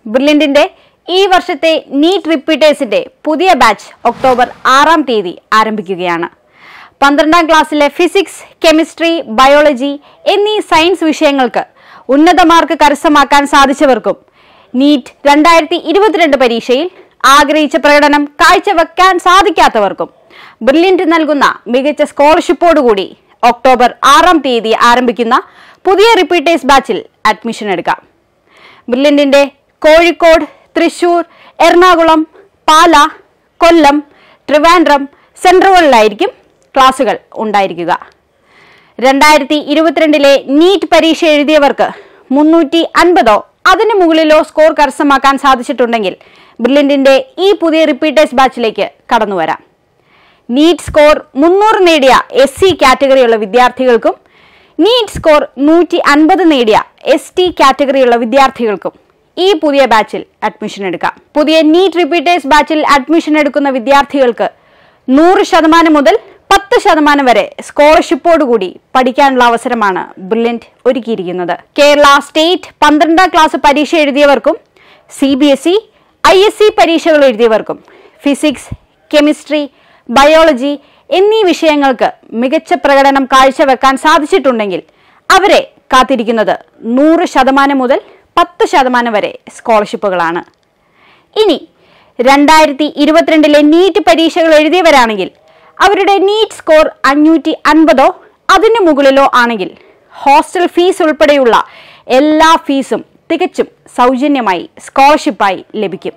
ബ്രില്യന്റിന്റെ ഈ വർഷത്തെ നീറ്റ് റിപ്പീറ്റേഴ്സിന്റെ പുതിയ ബാച്ച് ഒക്ടോബർ ആറാം തീയതി ആരംഭിക്കുകയാണ് പന്ത്രണ്ടാം ക്ലാസ്സിലെ ഫിസിക്സ് കെമിസ്ട്രി ബയോളജി എന്നീ സയൻസ് വിഷയങ്ങൾക്ക് ഉന്നത മാർക്ക് കരസ്ഥമാക്കാൻ സാധിച്ചവർക്കും നീറ്റ് രണ്ടായിരത്തി ഇരുപത്തിരണ്ട് പരീക്ഷയിൽ ആഗ്രഹിച്ച പ്രകടനം കാഴ്ചവെക്കാൻ സാധിക്കാത്തവർക്കും ബ്രില്യന്റ് നൽകുന്ന മികച്ച സ്കോളർഷിപ്പോടുകൂടി ഒക്ടോബർ ആറാം തീയതി ആരംഭിക്കുന്ന പുതിയ റിപ്പീറ്റേഴ്സ് ബാച്ചിൽ അഡ്മിഷൻ എടുക്കാം ബ്രില്യന്റിന്റെ കോഴിക്കോട് തൃശൂർ എറണാകുളം പാല കൊല്ലം ട്രിവാൻഡ്രം സെൻട്രലുകളിലായിരിക്കും ക്ലാസുകൾ ഉണ്ടായിരിക്കുക രണ്ടായിരത്തി ഇരുപത്തിരണ്ടിലെ നീറ്റ് പരീക്ഷ എഴുതിയവർക്ക് മുന്നൂറ്റി അൻപതോ അതിന് മുകളിലോ സ്കോർ കരസ്ഥമാക്കാൻ സാധിച്ചിട്ടുണ്ടെങ്കിൽ ബ്രില്യന്റിന്റെ ഈ പുതിയ റിപ്പീറ്റേഴ്സ് ബാച്ചിലേക്ക് കടന്നുവരാം നീറ്റ് സ്കോർ മുന്നൂറ് നേടിയ എസ് സി കാറ്റഗറിയുള്ള വിദ്യാർത്ഥികൾക്കും നീറ്റ് സ്കോർ നൂറ്റി അൻപത് നേടിയ എസ് ടി കാറ്റഗറിയുള്ള വിദ്യാർത്ഥികൾക്കും ഈ പുതിയ ബാച്ചിൽ അഡ്മിഷൻ എടുക്കാം പുതിയ നീറ്റ് റിപ്പീറ്റേഴ്സ് ബാച്ചിൽ അഡ്മിഷൻ എടുക്കുന്ന വിദ്യാർത്ഥികൾക്ക് നൂറ് ശതമാനം മുതൽ പത്ത് ശതമാനം വരെ സ്കോളർഷിപ്പോടുകൂടി പഠിക്കാനുള്ള അവസരമാണ് ബ്രില്യന്റ് ഒരുക്കിയിരിക്കുന്നത് കേരള സ്റ്റേറ്റ് പന്ത്രണ്ടാം ക്ലാസ് പരീക്ഷ എഴുതിയവർക്കും C B S E I S C പരീക്ഷകൾ എഴുതിയവർക്കും ഫിസിക്സ് കെമിസ്ട്രി ബയോളജി എന്നീ വിഷയങ്ങൾക്ക് മികച്ച പ്രകടനം കാഴ്ചവെക്കാൻ സാധിച്ചിട്ടുണ്ടെങ്കിൽ അവരെ കാത്തിരിക്കുന്നത് നൂറ് ശതമാനം മുതൽ പത്ത് ശതമാനം വരെ സ്കോളർഷിപ്പുകളാണ് ഇനി രണ്ടായിരത്തി ഇരുപത്തിരണ്ടിലെ നീറ്റ് പരീക്ഷകൾ എഴുതിയവരാണെങ്കിൽ അവരുടെ നീറ്റ് സ്കോർ അഞ്ഞൂറ്റി അൻപതോ അതിനു മുകളിലോ ആണെങ്കിൽ ഹോസ്റ്റൽ ഫീസ് ഉൾപ്പെടെയുള്ള എല്ലാ ഫീസും തികച്ചും സൗജന്യമായി സ്കോളർഷിപ്പായി ലഭിക്കും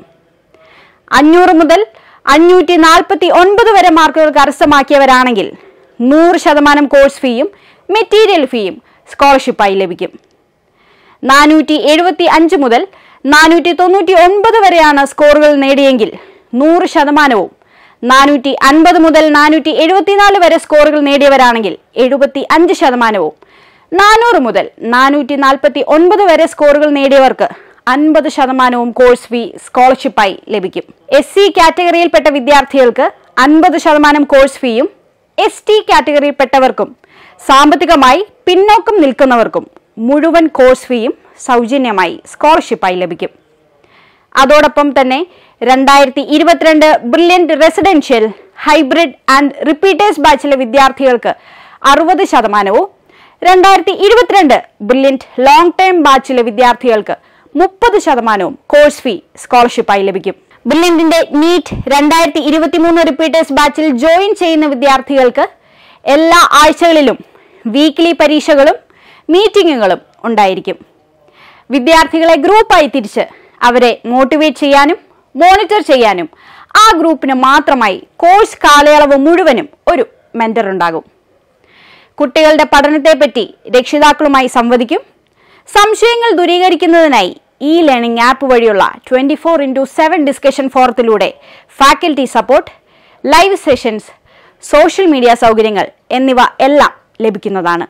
അഞ്ഞൂറ് മുതൽ അഞ്ഞൂറ്റി നാൽപ്പത്തി ഒൻപത് വരെ മാർക്കുകൾ കരസ്ഥമാക്കിയവരാണെങ്കിൽ നൂറ് ശതമാനം കോഴ്സ് ഫീയും മെറ്റീരിയൽ ഫീയും സ്കോളർഷിപ്പായി ലഭിക്കും നാനൂറ്റി എഴുപത്തി അഞ്ച് മുതൽ നാനൂറ്റി തൊണ്ണൂറ്റി ഒൻപത് വരെയാണ് സ്കോറുകൾ നേടിയെങ്കിൽ നൂറ് ശതമാനവും നാനൂറ്റി അൻപത് മുതൽ നാനൂറ്റി എഴുപത്തിനാല് വരെ സ്കോറുകൾ നേടിയവരാണെങ്കിൽ എഴുപത്തി അഞ്ച് ശതമാനവും നാനൂറ് മുതൽ നാനൂറ്റി നാൽപ്പത്തി ഒൻപത് വരെ സ്കോറുകൾ നേടിയവർക്ക് അൻപത് ശതമാനവും കോഴ്സ് ഫീ സ്കോളർഷിപ്പായി ലഭിക്കും എസ് സി കാറ്റഗറിയിൽപ്പെട്ട വിദ്യാർത്ഥികൾക്ക് അൻപത് ശതമാനം കോഴ്സ് ഫീയും എസ് ടി കാറ്റഗറിയിൽപ്പെട്ടവർക്കും സാമ്പത്തികമായി പിന്നോക്കം നിൽക്കുന്നവർക്കും മുഴുവൻ കോഴ്സ് ഫീയും സൗജന്യമായി സ്കോളർഷിപ്പായി ലഭിക്കും അതോടൊപ്പം തന്നെ രണ്ടായിരത്തി ഇരുപത്തിരണ്ട് Brilliant residential hybrid and repeaters ബാച്ചിലെ വിദ്യാർത്ഥികൾക്ക് അറുപത് ശതമാനവും രണ്ടായിരത്തി ഇരുപത്തിരണ്ട് ബ്രില്യന്റ് ലോങ് ടേം ബാച്ചിലെ വിദ്യാർത്ഥികൾക്ക് മുപ്പത് ശതമാനവും കോഴ്സ് ഫീ സ്കോളർഷിപ്പായി ലഭിക്കും ബ്രില്യന്റിന്റെ നീറ്റ് രണ്ടായിരത്തി ഇരുപത്തിമൂന്ന് റിപ്പീറ്റേഴ്സ് ബാച്ചിൽ ജോയിൻ ചെയ്യുന്ന വിദ്യാർത്ഥികൾക്ക് എല്ലാ ആഴ്ചകളിലും വീക്ക്ലി പരീക്ഷകളും മീറ്റിങ്ങുകളും ഉണ്ടായിരിക്കും വിദ്യാർത്ഥികളെ ഗ്രൂപ്പായി തിരിച്ച് അവരെ മോട്ടിവേറ്റ് ചെയ്യാനും മോണിറ്റർ ചെയ്യാനും ആ ഗ്രൂപ്പിന് മാത്രമായി കോഴ്സ് കാലയളവ് മുഴുവനും ഒരു മെന്റർ ഉണ്ടാകും കുട്ടികളുടെ പഠനത്തെപ്പറ്റി രക്ഷിതാക്കളുമായി സംവദിക്കും സംശയങ്ങൾ ദൂരീകരിക്കുന്നതിനായി ഇ ലേണിംഗ് ആപ്പ് വഴിയുള്ള twenty four into seven discussion ഫോറത്തിലൂടെ faculty support live sessions social media സൗകര്യങ്ങൾ എന്നിവ എല്ലാം ലഭിക്കുന്നതാണ്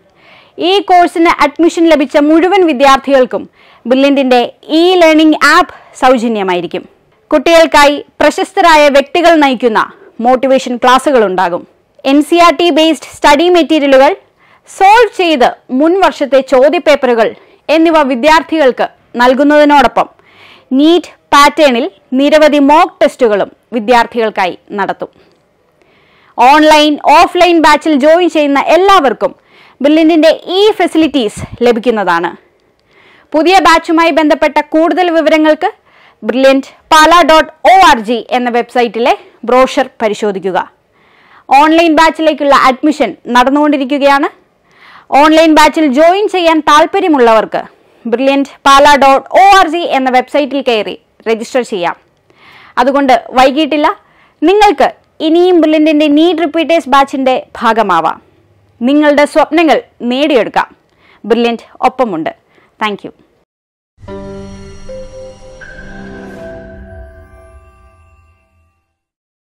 ഈ കോഴ്സിന് അഡ്മിഷൻ ലഭിച്ച മുഴുവൻ വിദ്യാർത്ഥികൾക്കും ബ്രില്യന്റിന്റെ ഇ ലേണിംഗ് ആപ്പ് സൗജന്യമായിരിക്കും കുട്ടികൾക്കായി പ്രശസ്തരായ വ്യക്തികൾ നയിക്കുന്ന മോട്ടിവേഷൻ ക്ലാസുകൾ ഉണ്ടാകും N C R T based study മെറ്റീരിയലുകൾ സോൾവ് ചെയ്ത് മുൻ വർഷത്തെ ചോദ്യപേപ്പറുകൾ എന്നിവ വിദ്യാർത്ഥികൾക്ക് നൽകുന്നതിനോടൊപ്പം നീറ്റ് പാറ്റേണിൽ നിരവധി മോക്ക് ടെസ്റ്റുകളും വിദ്യാർത്ഥികൾക്കായി നടത്തും ഓൺലൈൻ ഓഫ്ലൈൻ ബാച്ചിൽ ജോയിൻ ചെയ്യുന്ന എല്ലാവർക്കും ബ്രില്യന്റിന്റെ ഈ ഫെസിലിറ്റീസ് ലഭിക്കുന്നതാണ് പുതിയ ബാച്ചുമായി ബന്ധപ്പെട്ട കൂടുതൽ വിവരങ്ങൾക്ക് Brilliant Pala dot O R G എന്ന വെബ്സൈറ്റിലെ ബ്രോഷർ പരിശോധിക്കുക ഓൺലൈൻ ബാച്ചിലേക്കുള്ള അഡ്മിഷൻ നടന്നുകൊണ്ടിരിക്കുകയാണ് ഓൺലൈൻ ബാച്ചിൽ ജോയിൻ ചെയ്യാൻ താല്പര്യമുള്ളവർക്ക് Brilliant Pala dot O R G എന്ന വെബ്സൈറ്റിൽ കയറി രജിസ്റ്റർ ചെയ്യാം അതുകൊണ്ട് വൈകിട്ടില്ല നിങ്ങൾക്ക് ഇനിയും ബ്രില്യൻറ്റിൻ്റെ നീഡ് റിപ്പീറ്റേഴ്സ് ബാച്ചിൻ്റെ ഭാഗമാവാം നിങ്ങളുടെ സ്വപ്നങ്ങൾ നേടിയെടുക്കാം ബ്രില്യൻറ്റ് ഒപ്പമുണ്ട് താങ്ക് യു